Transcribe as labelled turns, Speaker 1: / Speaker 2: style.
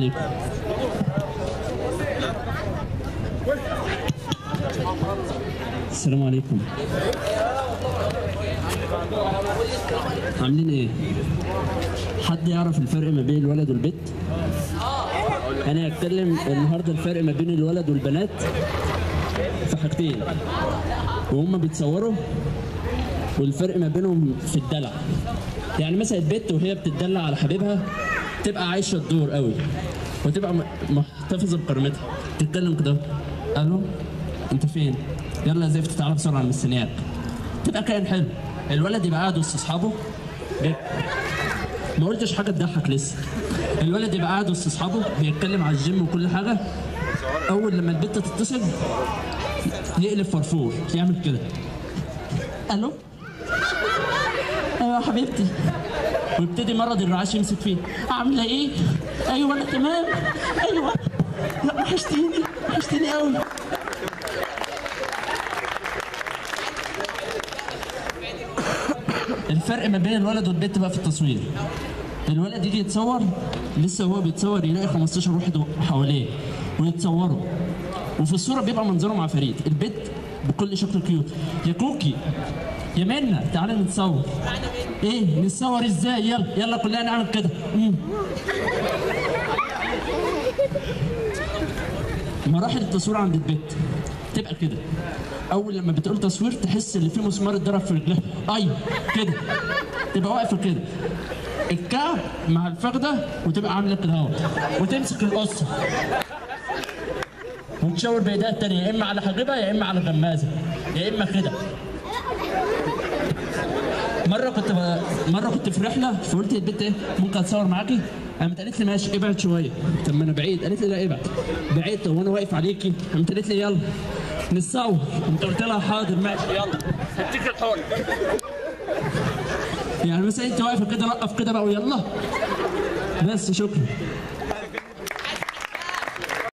Speaker 1: عليكم السلام عليكم عاملين ايه؟ حد يعرف الفرق ما بين الولد والبنت؟ انا هتكلم النهارده الفرق ما بين الولد والبنات في حاجتين وهم بيتصوروا والفرق ما بينهم في الدلع يعني مثلا البنت وهي بتدلع على حبيبها تبقى عايشه الدور قوي وتبقى م- محتفظه بكرامتها تتكلم كده الو انت فين؟ يلا يا زفت تعالى بسرعه انا مستنياك تبقى كائن حلو الولد يبقى قاعد وسط اصحابه بي- ما قلتش حاجه تضحك لسه الولد يبقى قاعد وسط اصحابه بيتكلم على الجيم وكل حاجه اول لما البنت تتصل يقلب فرفور يعمل كده الو ايوه يا حبيبتي ويبتدي مرض الرعاش يمسك فيه عامله ايه ايوه انا تمام ايوه لا وحشتيني وحشتيني قوي الفرق ما بين الولد والبنت بقى في التصوير الولد يجي يتصور لسه هو بيتصور يلاقي 15 واحد حواليه ويتصوروا وفي الصوره بيبقى منظرهم عفاريت البنت بكل شكل كيوت يا كوكي يا منى تعالى نتصور ايه نتصور ازاي يلا يلا كلنا نعمل كده مم. مراحل التصوير عند البنت تبقى كده اول لما بتقول تصوير تحس ان في مسمار اتضرب في رجلها ايوه كده تبقى واقفه كده الكعب مع الفخده وتبقى عامله كده اهو وتمسك القصه وتشاور بايديها التانية يا اما على حاجبها يا اما على غمازه يا اما كده مره كنت ب... مره كنت في رحله فقلت للبنت ايه ممكن اتصور معاكي قامت قالت لي ماشي ابعد شويه طب ما انا بعيد قالت لي لا ابعد بعدت وانا واقف عليكي قامت قالت لي يلا نتصور قمت قلت لها حاضر ماشي يلا هديك الحول يعني مثلا انت واقفه كده نقف كده بقى ويلا بس شكرا